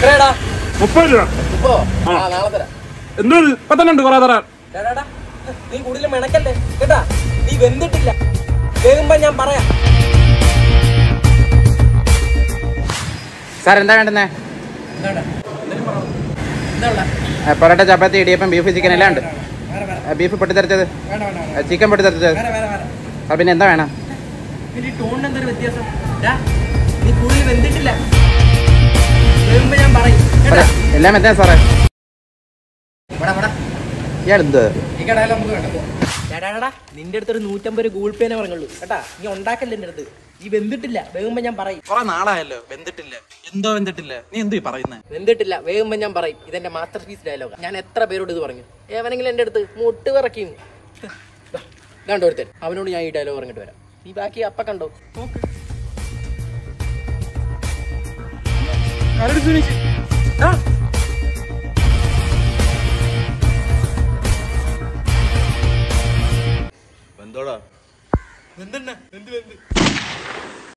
എത്രയാടാ മുപ്പത് രൂപ ഇപ്പോ ആ നാളെ തരാം എന്തോ ഇപ്പൊ തന്നെ ഉണ്ട് കുറെ തരാൻ ഡാ, ഡാ, ഡാ. നീ കൂടുതൽ മെനക്കല്ലേ കേട്ടാ നീ വെന്തിട്ടില്ല വേകുമ്പോ ഞാൻ പറയാം സാർ എന്താ വേണ്ടുന്നേ എന്താടാ? എന്തേലും പറ. എന്താ ഉള്ളെ? പൊറോട്ട ചപ്പാത്തി ഇടിയപ്പം ബീഫ് ചിക്കൻ എല്ലാം ഉണ്ട് വേറെ, വേറെ. ആ, ബീഫ് പൊട്ടിത്തെറിച്ചത് വേണ്ട, വേണ്ട, വേണ്ട. ചിക്കൻ പൊട്ടിത്തെറിച്ചത് വേറെ, വേറെ, വേറെ. ആ, പിന്നെ എന്താ വേണം പിന്നെ ഈ ടോണിന് എന്തൊരു വ്യത്യാസം ഡാ, നീ കൂടുതൽ വെന്തിട്ടില്ല വേകുമ്പോ ഞാൻ പറയും കേട്ടാ എല്ലാം എന്താ സാറേ ഇവിടെ ഇവിടെ ഇയാൾ എന്ത് ഈ കടയിൽ നമുക്ക് വേണ്ട ചേട്ടാടാ നിന്റെ അടുത്തൊരു നൂറ്റമ്പത് ഗൂഗിൾ പേനെ പറഞ്ഞുള്ളൂ കേട്ടാ നീ ഉണ്ടാക്കല്ലേ എന്റെ അടുത്ത് ഈ വെന്തിട്ടില്ല വേകുമ്പോ ഞാൻ പറയും കുറെ നാളായല്ലോ വെന്തിട്ടില്ല എന്തോ വെന്തിട്ടില്ല നീ എന്തോ പറയുന്നേ വെന്തിട്ടില്ല വേകുമ്പോ ഞാൻ പറയും ഇതെന്റെ മാസ്റ്റർ പീസ് ഡയലോഗ് ഞാൻ എത്ര പേരോട് ഇത് പറഞ്ഞു ഏവനെങ്കിലും എന്റെ അടുത്ത് മുട്ട് വിറക്കും ഇതാണ്ട് ഒരുത്തൻ അവനോട് ഞാൻ ഈ ഡയലോഗ് പറഞ്ഞിട്ട് വരാം നീ ബാക്കി അപ്പ കണ്ടോ നോക്ക് ആ, എന്തോടാ വെന്തെണ്ണ വെന്ത് വെന്ത്